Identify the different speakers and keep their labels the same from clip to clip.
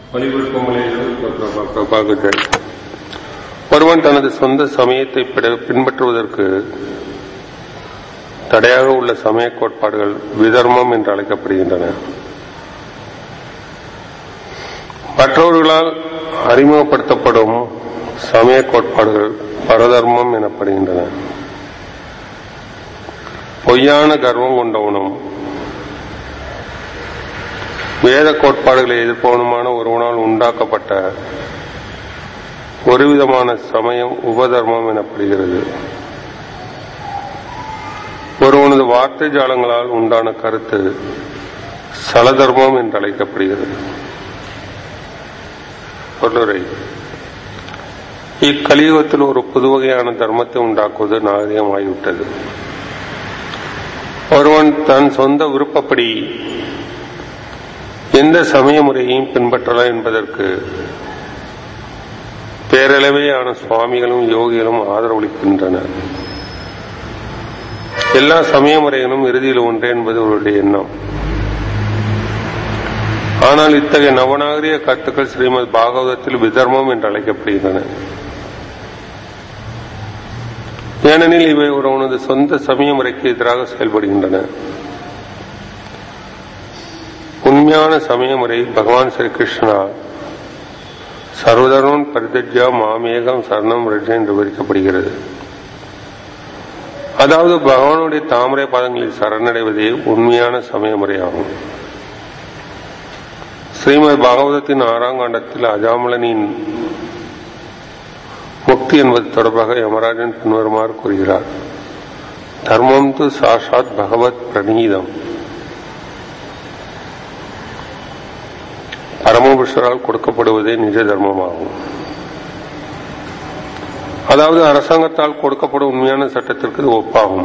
Speaker 1: பார்க்கிறேன் ஒருவன் தனது சொந்த சமயத்தை பிட- பின்பற்றுவதற்கு தடையாக உள்ள சமய கோட்பாடுகள் விதர்மம் என்று அழைக்கப்படுகின்றன மற்றவர்களால் அறிமுகப்படுத்தப்படும் சமய கோட்பாடுகள் பரதர்மம் எனப்படுகின்றன பொய்யான கர்வம் கொண்டவனும் வேத கோட்பாடுகளை எதிர்ப்பவனுமான ஒருவனால் உண்டாக்கப்பட்ட ஒருவிதமான சமயம் உபதர்மம் எனப்படுகிறது ஒருவனது வார்த்தை ஜாலங்களால் உண்டான கருத்து சலதர்மம் என்று அழைக்கப்படுகிறது பொருளுரை இக்கலியுகத்தில் ஒரு புது வகையான தர்மத்தை உண்டாக்குவது நாகரிகமாகிவிட்டது ஒருவன் தன் சொந்த விருப்பப்படி எந்த சமய முறையையும் பின்பற்றலாம் என்பதற்கு பேரளவேயான சுவாமிகளும் யோகிகளும் ஆதரவளிக்கின்றனர் எல்லா சமய முறைகளும் இறுதியில் ஒன்றே என்பது அவருடைய எண்ணம் ஆனால் இத்தகைய நவநாகரிக கருத்துக்கள் ஸ்ரீமத் பாகவதத்தில் விதர்மம் என்று அழைக்கப்படுகின்றன ஏனெனில் இவை ஒருவனது சொந்த சமய முறைக்கு எதிராக செயல்படுகின்றன உண்மையான சமய முறை பகவான் ஸ்ரீ கிருஷ்ணா சர்வதர்மன் பரிதஜா மாமேகம் சரணம் ரஜ என்று விவரிக்கப்படுகிறது அதாவது பகவானுடைய தாமரை பாதங்களில் சரணடைவதே உண்மையான சமய முறையாகும் ஸ்ரீமத் பாகவதத்தின் ஆறாம் காண்டத்தில் அஜாமலனின் முக்தி என்பது தொடர்பாக யமராஜன் பின்வருமாறு கூறுகிறார் தர்மம் து சாஷாத் பகவத் பிரணீதம் பரமபுருஷரால் கொடுக்கப்படுவதே நிஜ தர்மமாகும் அதாவது அரசாங்கத்தால் கொடுக்கப்படும் உண்மையான சட்டத்திற்கு இது ஒப்பாகும்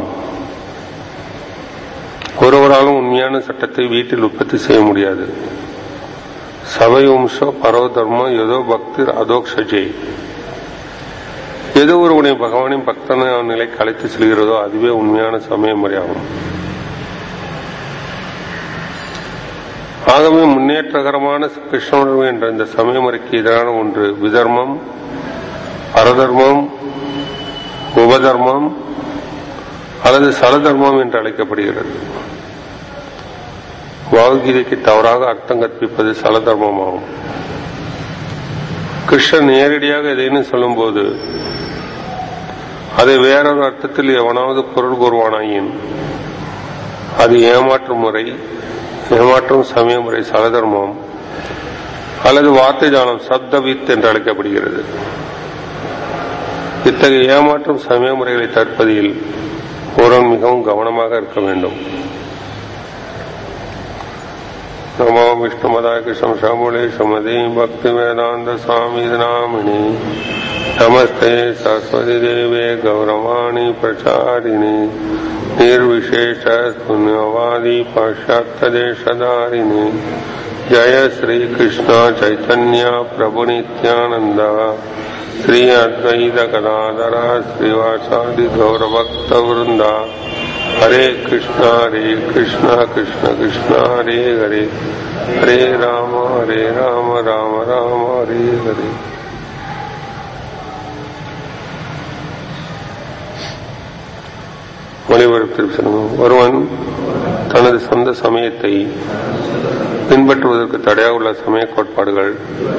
Speaker 1: ஒருவராலும் உண்மையான சட்டத்தை வீட்டில் உற்பத்தி செய்ய முடியாது சபை வம்சோ பரோ தர்மம் ஏதோ பக்தி அதோக்ஷஜே எது ஒருவனை பகவானின் பக்தனை அவன் நிலைக்கு அழைத்து செல்கிறதோ அதுவே உண்மையான சமய முறையாகும் ஆகவே முன்னேற்றகரமான கிருஷ்ணஉணர்வு என்ற இந்த சமய முறைக்கு எதிரான ஒன்று விதர்மம் பரதர்மம் உபதர்மம் அல்லது சலதர்மம் என்று அழைக்கப்படுகிறது பகவத்கீதைக்கு தவறாக அர்த்தம் கற்பிப்பது சலதர்மமாகும் கிருஷ்ணன் நேரடியாக எதைன்னு சொல்லும்போது அதை வேறொரு அர்த்தத்தில் எவனாவது பொருள் கூறுவானாயின் அது ஏமாற்றும் முறை ஏமாற்றும் சமய முறை சலதர்மம் அல்லது வார்த்தை ஜாலம் சப்தவித் என்று அழைக்கப்படுகிறது இத்தகைய ஏமாற்றும் சமய முறைகளை தற்பதில் ஒருவன் மிகவும் கவனமாக இருக்க வேண்டும் நமோ விஷ்ணுமதாய கிருஷ்ணம் சாமுலே சுமதி பக்தி வேதாந்த சுவாமி நாமினி நமஸ்தே சரஸ்வதி தேவே கௌரவாணி பிரச்சாரிணி निर्विशेष पुण्यवादी पाश्चात्य देशधारिणी जय श्री कृष्ण चैतन्य प्रभु नित्यानंद श्री अद्वैत गदाधर श्रीवासादि गौरभक्त वृंदा हरे कृष्ण हरे कृष्ण कृष्ण कृष्ण हरे हरे हरे राम हरे राम राम राम हरे हरे ஒளிபரப்பில் செல்லும் ஒருவன் தனது சொந்த சமயத்தை பின்பற்றுவதற்கு தடையாக உள்ள சமய கோட்பாடுகள்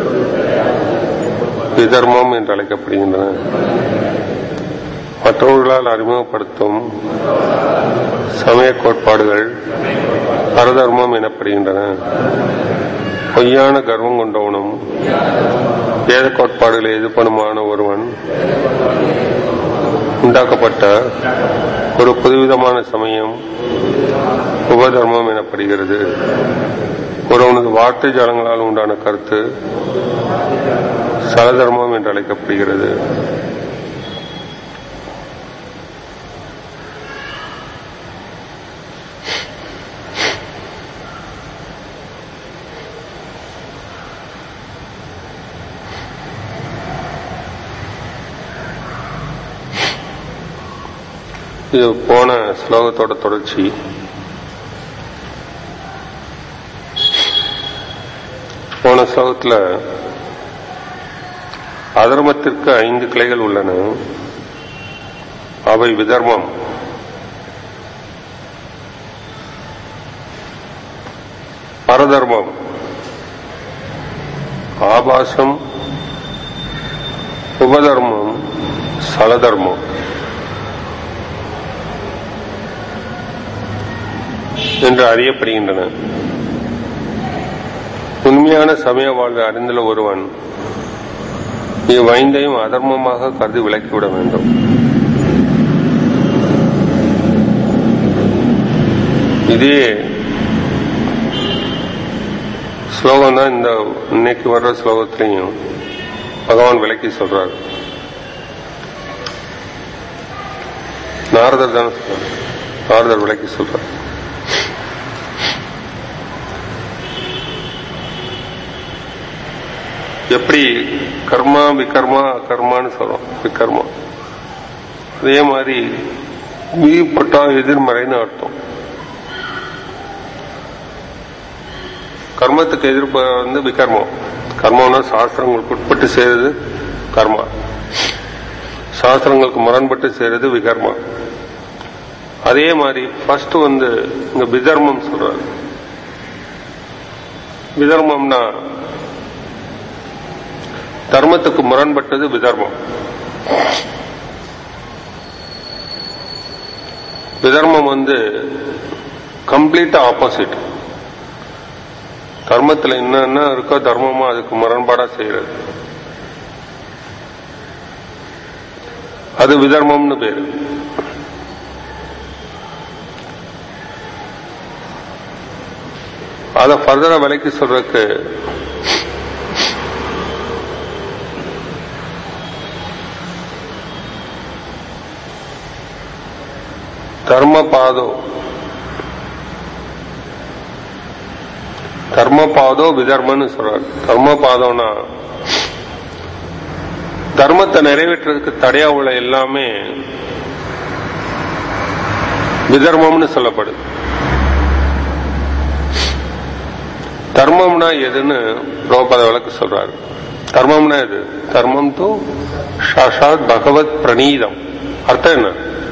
Speaker 1: விதர்மம் என்று அழைக்கப்படுகின்றன மற்றவர்களால் அறிமுகப்படுத்தும் சமய கோட்பாடுகள் பரதர்மம் எனப்படுகின்றன பொய்யான கர்வம் கொண்டவனும் வேத கோட்பாடுகளை எதிர்ப்பனுமான ஒருவன் உண்டாக்கப்பட்ட ஒரு புதுவிதமான சமயம் உபதர்மம் எனப்படுகிறது ஒருவனது வார்த்தை ஜாலங்களால் உண்டான கருத்து சலதர்மம் என்று அழைக்கப்படுகிறது இது போன ஸ்லோகத்தோட தொடர்ச்சி போன ஸ்லோகத்துல அதர்மத்திற்கு ஐந்து கிளைகள் உள்ளன அவை விதர்மம் பரதர்மம் ஆபாசம் உபதர்மம் சலதர்மம் என்று அறியப்படுகின்றன உண்மையான சமய வாழ்வை அறிந்துள்ள ஒருவன் இவ்வைந்தையும் அதர்மமாக கருதி விலக்கிவிட வேண்டும் இதே ஸ்லோகம் தான் இந்த இன்னைக்கு வர்ற ஸ்லோகத்திலையும் பகவான் விளக்கி சொல்றார் நாரதர் தான் சொல்றார். நாரதர் விளக்கி சொல்றார் எப்படி கர்மா விகர்மா அகர்மான்னு சொல்றோம் விகர்மா அதே மாதிரி வீப்பட்டா எதிர்மறைன்னு அர்த்தம் கர்மத்துக்கு எதிர்ப்பு வந்து விகர்மம் கர்மம்னா சாஸ்திரங்களுக்கு உட்பட்டு செய்யறது கர்மா சாஸ்திரங்களுக்கு முரண்பட்டு செய்யறது விகர்மா அதே மாதிரி ஃபர்ஸ்ட் வந்து இங்க விதர்மம் சொல்றாரு விதர்மம்னா தர்மத்துக்கு முரண்பட்டது விதர்மம் விதர்மம் வந்து கம்ப்ளீட்டா ஆப்போசிட் தர்மத்துல என்னென்ன இருக்கோ தர்மமா அதுக்கு முரண்பாடா செய்யறது அது விதர்மம்னு பேரு அத ஃபர்தரா விலைக்கு சொல்றதுக்கு தர்மபாதோ தர்மபாதோ விதர்மன்னு சொல்றார் தர்மபாதம்னா தர்மத்தை நிறைவேற்றுறதுக்கு தடையா உள்ள எல்லாமே விதர்மம்னு சொல்லப்படுது தர்மம்னா எதுன்னு ரோபத விளக்கு சொல்றாரு தர்மம்னா எது தர்மம் தூ சாஷாத் பகவத் பிரணீதம் அர்த்தம் என்ன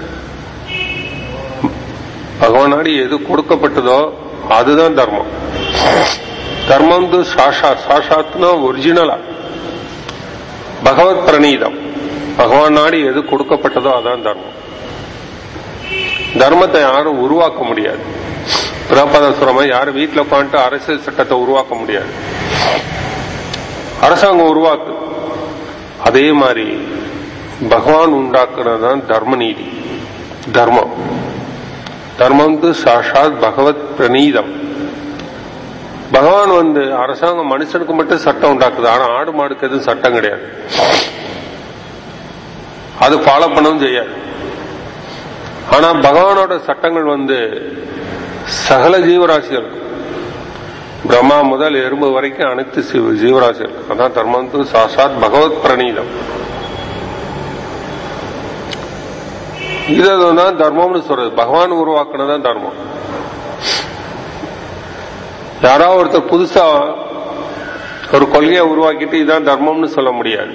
Speaker 1: பகவானாடி எது கொடுக்கப்பட்டதோ அதுதான் தர்மம் தர்மம் து சாஷாத் சாஷாத்னா ஒரிஜினலா பகவத் பிரணீதம் பகவான் நாடி எது கொடுக்கப்பட்டதோ அதான் தர்மம் தர்மத்தை யாரும் உருவாக்க முடியாது பிரபாதசுரமா யாரும் வீட்டில் உட்காந்துட்டு அரசியல் சட்டத்தை உருவாக்க முடியாது அரசாங்கம் உருவாக்கு அதே மாதிரி பகவான் உண்டாக்குறது தான் தர்ம நீதி தர்மம் தர்மம் து சாஷாத் பகவத் பிரணீதம் பகவான் வந்து அரசாங்கம் மனுஷனுக்கு மட்டும் சட்டம் உண்டாக்குது ஆனா ஆடு மாடுக்கு எதுவும் சட்டம் கிடையாது அது ஃபாலோ பண்ணவும் செய்யாது ஆனா பகவானோட சட்டங்கள் வந்து சகல ஜீவராசிகள் பிரம்மா முதல் எறும்பு வரைக்கும் அனைத்து ஜீவ- ஜீவராசிகள் அதான் தர்மம் து சாஷாத் பகவத் பிரணீதம் இதுதான் தர்மம்னு சொல்றது பகவான் உருவாக்குனதான் தர்மம் யாராவது ஒருத்தர் புதுசா ஒரு கொள்கையை உருவாக்கிட்டு இதான் தர்மம்னு சொல்ல முடியாது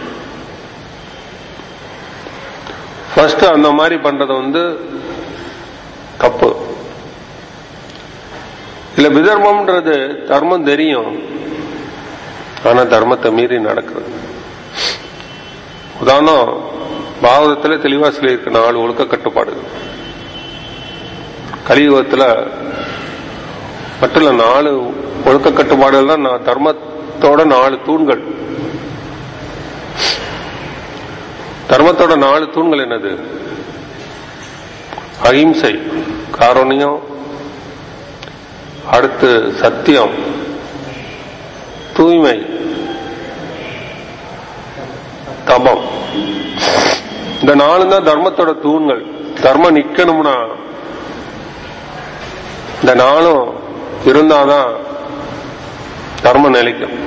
Speaker 1: ஃபர்ஸ்ட் அந்த மாதிரி பண்றது வந்து தப்பு இல்ல விதர்மம்ன்றது தர்மம் தெரியும் ஆனா தர்மத்தை மீறி நடக்கிறது உதாரணம் பாகவதத்துல தெளிவா சொல்லியிருக்கு நாலு ஒழுக்க கட்டுப்பாடுகள் கலியுகத்துல மட்டும் இல்ல நாலு ஒழுக்க கட்டுப்பாடுகள் தான் நான் தர்மத்தோட நாலு தூண்கள் தர்மத்தோட நாலு தூண்கள் என்னது அகிம்சை காரணியம் அடுத்து சத்தியம் தூய்மை தபம் இந்த நாலு தான் தர்மத்தோட தூண்கள் தர்மம் நிக்கணும்னா இந்த நாளும் இருந்தாதான் தர்மம் நிலைக்கும்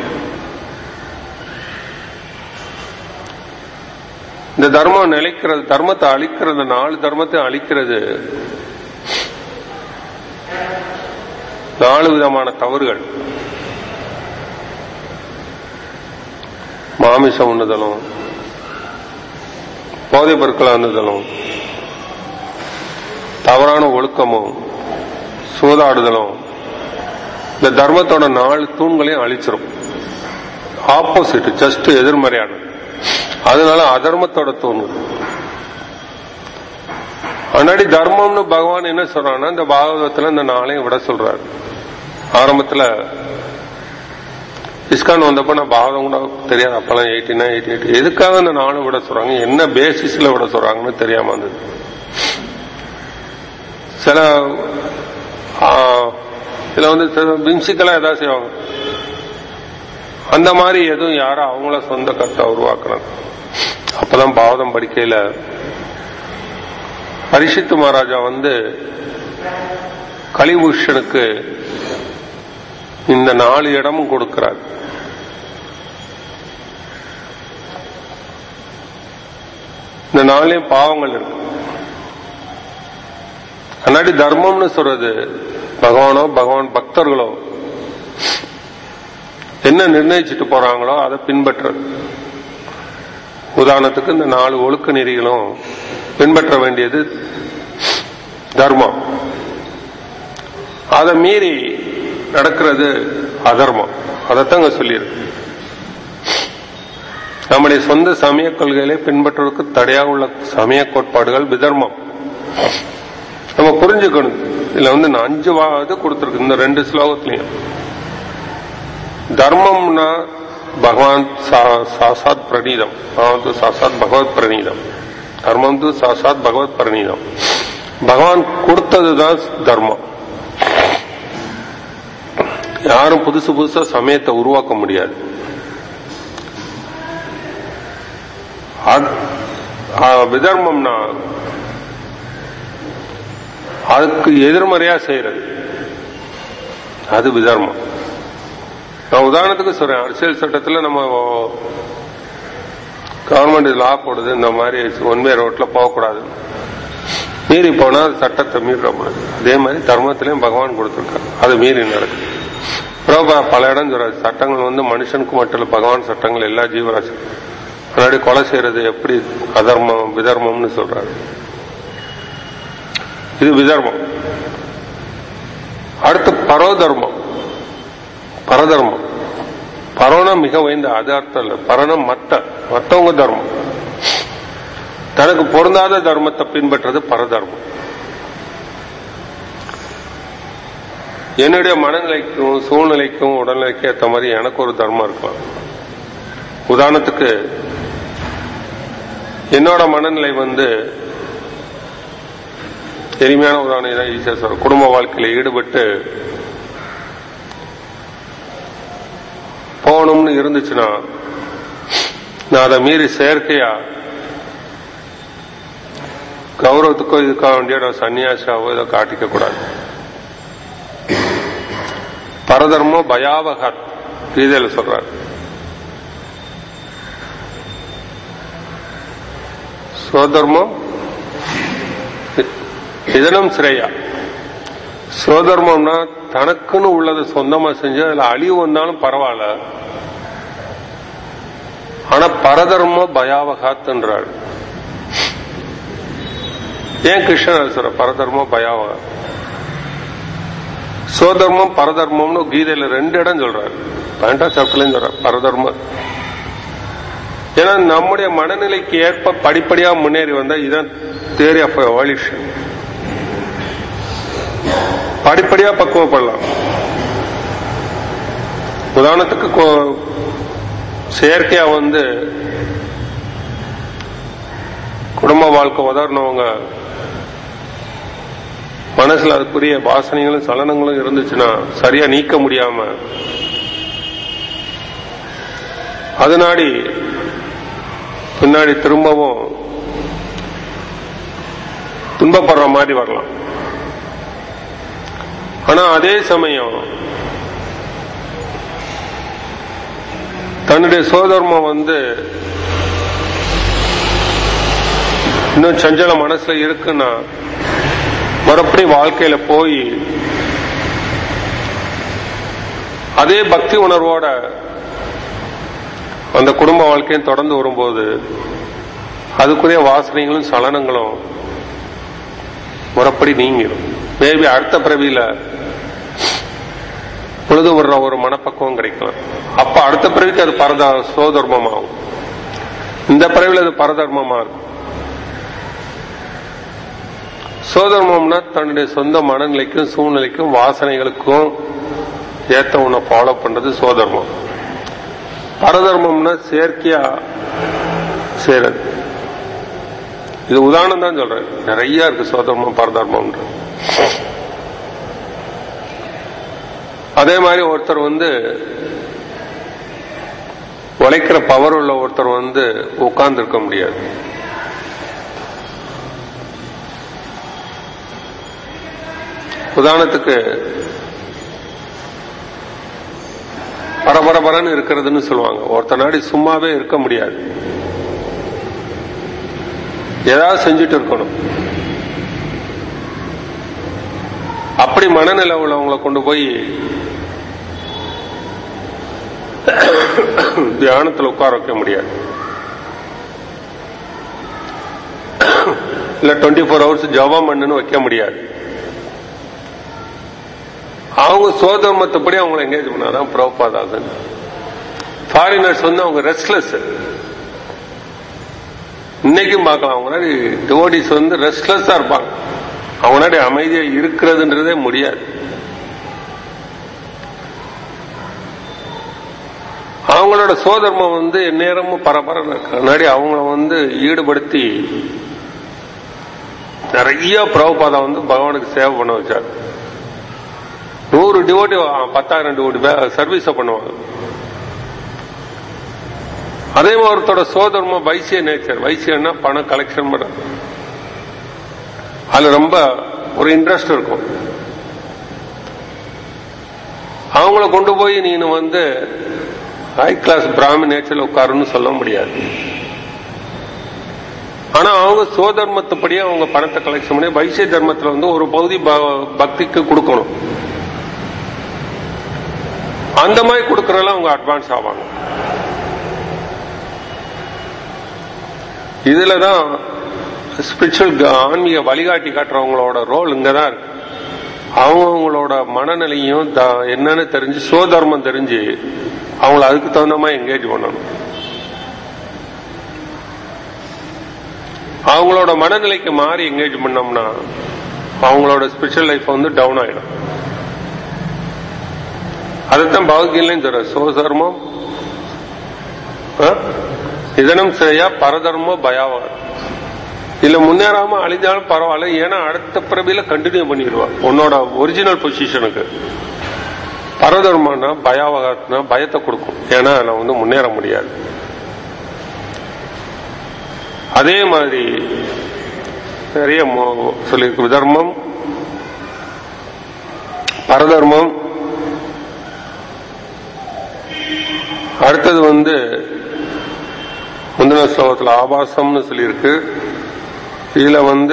Speaker 1: இந்த தர்மம் நிலைக்கிறது தர்மத்தை அழிக்கிறது நாலு தர்மத்தை அழிக்கிறது நாலு விதமான தவறுகள் மாமிசம் உண்ணுதலும் போதைப் பொருட்களை உண்ணுதலும் தவறான ஒழுக்கமும் சூதாடுதலும் இந்த தர்மத்தோட நாலு தூண்களையும் அழிச்சிரும் ஆப்போசிட் ஜஸ்ட் எதிர்மறையானது அதனால அதர்மத்தோட தூண் முன்னாடி தர்மம்னு பகவான் என்ன சொல்றான்னா இந்த பாகவதத்துல இந்த நாளையும் விட சொல்றாரு ஆரம்பத்துல இஸ்கான் வந்தப்ப நான் பாகவதம் கூட தெரியாது அப்பெல்லாம் எயிட்டினா எயிட்டி எயிட் எதுக்காக இந்த நாளும் விட சொல்றாங்க என்ன பேசிஸ்ல விட சொல்றாங்கன்னு தெரியாம இருந்தது சில ஆ, இதுல வந்து சில விம்சிக்கலா ஏதாவது செய்வாங்க அந்த மாதிரி எதுவும் யாரும் அவங்கள சொந்த கருத்தை உருவாக்குறாங்க அப்பதான் பாவதம் படிக்கையில பரிசித்து மகாராஜா வந்து கலிபூஷனுக்கு இந்த நாலு இடமும் கொடுக்கிறார் இந்த நாளையும் பாவங்கள் இருக்கு முன்னாடி தர்மம்னு சொல்றது பகவானோ பகவான் பக்தர்களோ என்ன நிர்ணயிச்சுட்டு போறாங்களோ அதை பின்பற்றுறது உதாரணத்துக்கு இந்த நாலு ஒழுக்க நெறிகளும் பின்பற்ற வேண்டியது தர்மம் அதை மீறி நடக்கிறது அதர்மம் அதைத்தான் இங்க சொல்லியிருக்கு நம்முடைய சொந்த சமய கொள்கைகளை பின்பற்றுவதற்கு தடையாக உள்ள சமய கோட்பாடுகள் விதர்மம் நம்ம புரிஞ்சுக்கணும் இதுல வந்து நான் அஞ்சு வா- இது கொடுத்திருக்கு இந்த ரெண்டு ஸ்லோகத்திலையும் தர்மம்னா பகவான் சா- சாசாத் பிரணீதம் பகவான் து சாசாத் பகவத் பிரணீதம் தர்மம் து சாசாத் பகவத் பிரணீதம் பகவான் கொடுத்ததுதான் தர்மம் யாரும் புதுசு புதுசா சமயத்தை உருவாக்க முடியாது அது- ஆ, விதர்மம்னா அதுக்கு எதிர்மறையா செய்யறது அது விதர்மம் நான் உதாரணத்துக்கு சொல்றேன் அரசியல் சட்டத்துல நம்ம கவர்மெண்ட் லா போடுது இந்த மாதிரி ஒன்வே ரோட்ல போகக்கூடாது மீறி போனா அது சட்டத்தை மீற மாதிரி அதே மாதிரி தர்மத்திலையும் பகவான் கொடுத்திருக்காரு அது மீறி நடக்குது பிரபா பல இடம் சொல்றாரு சட்டங்கள் வந்து மனுஷனுக்கு மட்டும் இல்ல பகவான் சட்டங்கள் எல்லா ஜீவராசி முன்னாடி கொலை செய்யறது எப்படி அதர்மம் விதர்மம்னு சொல்றாரு இது விதர்மம் அடுத்து பரோதர்மம் பரதர்மம் பரோனா மிக உயர்ந்த அது அர்த்தம் இல்ல பரணம் மத்த மத்தவங்க தர்மம் தனக்கு பொருந்தாத தர்மத்தை பின்பற்றது பரதர்மம் என்னுடைய மனநிலைக்கும் சூழ்நிலைக்கும் உடல்நிலைக்கும் ஏற்ற மாதிரி எனக்கு ஒரு தர்மம் இருக்கலாம் உதாரணத்துக்கு என்னோட மனநிலை வந்து எளிமையான உதாரணம் தான் ஈஸியா சொல்றேன் குடும்ப வாழ்க்கையில ஈடுபட்டு போகணும்னு இருந்துச்சுன்னா நான் அதை மீறி செயற்கையா கௌரவத்துக்கோ இதுக்காக வேண்டிய நான் சன்னியாசாவோ இதை காட்டிக்க கூடாது பரதர்மோ பயாவகத் கீதையில சொல்றார் சோதர்மம் இதனம் சிறையா சோதர்மம்னா தனக்குன்னு உள்ளதை சொந்தமா செஞ்சு அதுல அழிவு வந்தாலும் பரவாயில்ல ஆனா பரதர்ம பயாவகாத்துன்றார் ஏன் கிருஷ்ணன் சொல்ற பரதர்ம பயாவகா சோதர்மம் பரதர்மம்னு கீதையில ரெண்டு இடம் சொல்றாரு பதினெட்டாம் சாப்டர்லயும் சொல்றாரு பரதர்மம் ஏன்னா நம்முடைய மனநிலைக்கு ஏற்ப படிப்படியா முன்னேறி வந்தா இதுதான் தேரி ஆஃப் எவல்யூஷன் படிப்படியா பக்குவப்படலாம் உதாரணத்துக்கு கொ- செயற்கையா வந்து குடும்ப வாழ்க்கை உதாரணவங்க மனசுல அதுக்குரிய வாசனைகளும் சலனங்களும் இருந்துச்சுன்னா சரியா நீக்க முடியாம அதனாடி பின்னாடி திரும்பவும் துன்பப்படுற மாதிரி வரலாம் ஆனா அதே சமயம் தன்னுடைய சோதர்மம் வந்து இன்னும் சஞ்சல மனசுல இருக்குன்னா மறுபடியும் வாழ்க்கையில போய் அதே பக்தி உணர்வோட அந்த குடும்ப வாழ்க்கையும் தொடர்ந்து வரும்போது அதுக்குரிய வாசனைகளும் சலனங்களும் முறைப்படி நீங்கிடும் மேபி அடுத்த பிறவியில பொழுது விடுற ஒரு மனப்பக்குவம் கிடைக்கலாம் அப்ப அடுத்த பிறவிக்கு அது பரத சோதர்மமாகும் இந்த பிறவில அது பரதர்மமா இருக்கும் சோதர்மம்னா தன்னுடைய சொந்த மனநிலைக்கும் சூழ்நிலைக்கும் வாசனைகளுக்கும் ஏத்த உன்னை ஃபாலோ பண்றது சோதர்மம் பரதர்மம்னா செயற்கையா செய்யறது இது உதாரணம் தான் சொல்றேன் நிறைய இருக்கு சோதர்மம் பரதர்மம் அதே மாதிரி ஒருத்தர் வந்து உழைக்கிற பவர் உள்ள ஒருத்தர் வந்து உட்கார்ந்து இருக்க முடியாது உதாரணத்துக்கு பரபரபரன்னு இருக்கிறதுன்னு சொல்லுவாங்க ஒருத்தர் நாடி சும்மாவே இருக்க முடியாது ஏதாவது செஞ்சுட்டு இருக்கணும் அப்படி மனநிலை உள்ளவங்களை கொண்டு போய் தியானத்தில் உட்கார வைக்க முடியாது இல்ல டுவெண்ட்டி ஃபோர் ஹவர்ஸ் ஜபம் பண்ணுன்னு வைக்க முடியாது அவங்க சோதர்மத்தைப்படி அவங்களை எங்கேஜ் பண்ணாதான் புரோபாதாசன் ஃபாரினர்ஸ் வந்து அவங்க ரெஸ்ட்லெஸ் இன்னைக்கும் பார்க்கலாம் அவங்க முன்னாடி டிவோடிஸ் வந்து ரெஸ்ட்லெஸ்ஸா இருப்பாங்க அவங்க முன்னாடி அமைதியா இருக்கிறதுன்றதே முடியாது அவங்களோட சோதர்மம் வந்து எந்நேரமும் பரபரன்னு முன்னாடி அவங்கள வந்து ஈடுபடுத்தி நிறைய பிரபுபாதா வந்து பகவானுக்கு சேவை பண்ண வச்சார் நூறு டிவோட்டி பத்தாயிரம் டிவோட்டி சர்வீஸ பண்ணுவாங்க அதே மாதிரி ஒருத்தோட சோதர்ம வைசிய நேச்சர் வைசியன்னா பணம் கலெக்ஷன் பண்ண அதுல ரொம்ப ஒரு இன்ட்ரெஸ்ட் இருக்கும் அவங்கள கொண்டு போய் நீனு வந்து ஹை கிளாஸ் பிராமி நேச்சர்ல உட்காருன்னு சொல்ல முடியாது ஆனா அவங்க சோதர்மத்துப்படியே அவங்க பணத்தை கலெக்ஷன் பண்ணி வைசிய தர்மத்துல வந்து ஒரு பகுதி பக்திக்கு கொடுக்கணும் அந்த மாதிரி கொடுக்கறதுல அவங்க அட்வான்ஸ் ஆவாங்க இதுலதான் ஸ்பிரிச்சுவல் ஆன்மீக வழிகாட்டி காட்டுறவங்களோட ரோல் இங்கதான் இருக்கு அவங்கவுங்களோட மனநிலையும் என்னன்னு தெரிஞ்சு சோதர்மம் தெரிஞ்சு அவங்கள அதுக்கு தகுந்த மாதிரி என்கேஜ் பண்ணணும் அவங்களோட மனநிலைக்கு மாறி என்கேஜ் பண்ணோம்னா அவங்களோட ஸ்பிரிச்சுவல் லைஃப் வந்து டவுன் ஆயிடும் அதுதான் பகவத்கீதையும் சொல்ற சோதர்மம் இதனம் செய்யா பரதர்மோ பயாவார் இல்ல முன்னேறாம அழிஞ்சாலும் பரவாயில்ல ஏன்னா அடுத்த பிறவியில கண்டினியூ பண்ணிடுவா உன்னோட ஒரிஜினல் பொசிஷனுக்கு பரதர்மம்னா பயாவகத்னா பயத்தை கொடுக்கும் ஏன்னா நான் வந்து முன்னேற முடியாது அதே மாதிரி நிறைய சொல்லியிருக்கு விதர்மம் பரதர்மம் அடுத்தது வந்து முந்தின ஸ்லோகத்தில் ஆபாசம்னு சொல்லியிருக்கு இதுல வந்து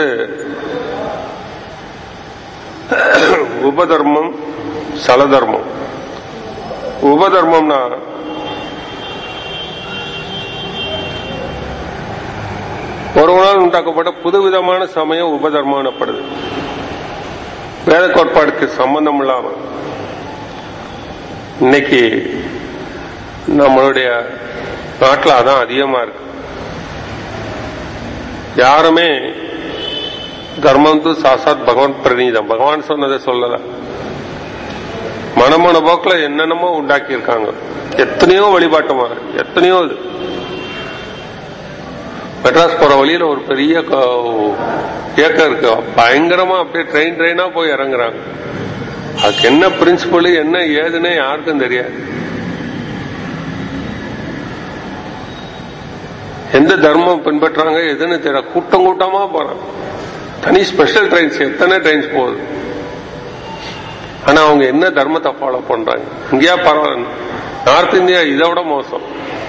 Speaker 1: உபதர்மம் சலதர்மம் உபதர்மம்னா ஒருவனால் உண்டாக்கப்பட்ட புதுவிதமான சமயம் உபதர்மானப்படுது வேத கோட்பாடுக்கு சம்பந்தம் இல்லாம இன்னைக்கு நம்மளுடைய நாட்டில் அதான் அதிகமா இருக்கு யாருமே தர்மம் து சாசாத் பகவான் பிரணீதம் பகவான் சொன்னதை சொல்லல மனமன போக்கில் என்னென்னமோ உண்டாக்கி இருக்காங்க எத்தனையோ வழிபாட்டு முறை எத்தனையோ இது மெட்ராஸ் போற வழியில ஒரு பெரிய இயக்கம் இருக்கு பயங்கரமா அப்படியே ட்ரெயின் ட்ரெயினா போய் இறங்குறாங்க அதுக்கு என்ன பிரின்சிபல் என்ன ஏதுன்னு யாருக்கும் தெரியாது எந்த தர்மம் பின்பற்றாங்க எதுன்னு தெரியல கூட்டம் கூட்டமா போறாங்க தனி ஸ்பெஷல் ட்ரெயின்ஸ் எத்தனை ட்ரெயின்ஸ் போகுது ஆனா அவங்க என்ன தர்மத்தை ஃபாலோ பண்றாங்க இங்கேயா பரவாயில்ல நார்த் இந்தியா இதை விட மோசம்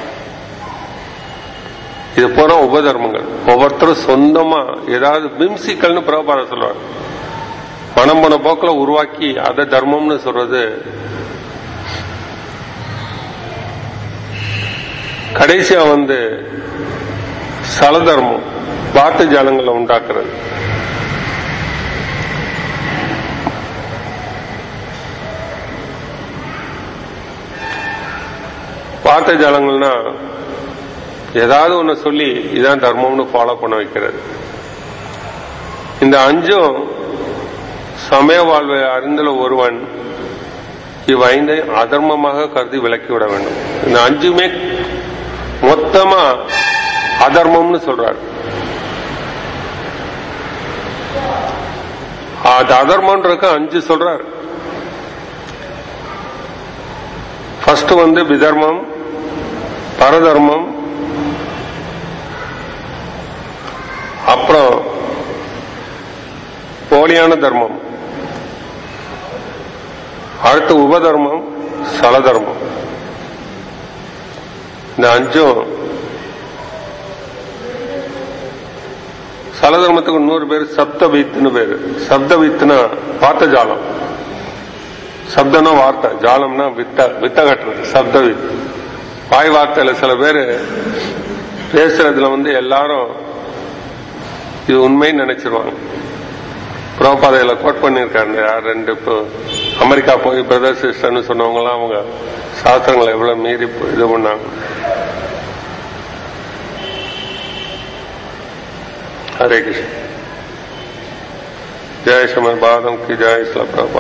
Speaker 1: இது போற உபதர்மங்கள் ஒவ்வொருத்தரும் சொந்தமா ஏதாவது பிம்சிக்கல்னு பிரபாத சொல்லுவாங்க மனம் போன போக்கில் உருவாக்கி அதை தர்மம்னு சொல்றது கடைசியா வந்து சலதர்மம் வார்த்தை ஜாலங்களை உண்டாக்குறது வார்த்தை ஜாலங்கள்னா ஏதாவது ஒண்ணு சொல்லி இதான் தர்மம்னு ஃபாலோ பண்ண வைக்கிறது இந்த அஞ்சும் சமய வாழ்வை அறிந்துள்ள ஒருவன் இவ்வைந்தை அதர்மமாக கருதி விலக்கிவிட வேண்டும் இந்த அஞ்சுமே மொத்தமா அதர்மம்னு சொல்றாரு அது அதர்மம்ன்றதுக்கு அஞ்சு சொல்றாரு ஃபர்ஸ்ட் வந்து விதர்மம் பரதர்மம் அப்புறம் போலியான தர்மம் அடுத்து உபதர்மம் சலதர்மம் இந்த அஞ்சும் சலதர்மத்துக்கு இன்னொரு பேர் சப்த வீத்துன்னு பேரு சப்த வீத்துனா வார்த்தை ஜாலம் சப்தம்னா வார்த்தை ஜாலம்னா வித்த வித்த கட்டுறது சப்த வித் வாய் வார்த்தையில சில பேர் பேசுறதுல வந்து எல்லாரும் இது உண்மைன்னு நினைச்சிருவாங்க புரோபாதையில கோட் பண்ணிருக்காரு யார் ரெண்டு இப்போ அமெரிக்கா போய் பிரதர் சிஸ்டர்னு சொன்னவங்க எல்லாம் அவங்க சாஸ்திரங்களை எவ்வளவு மீறி இது பண்ணாங்க हरे कृष्ण जय श्रीमद बादम की जय इस्लाम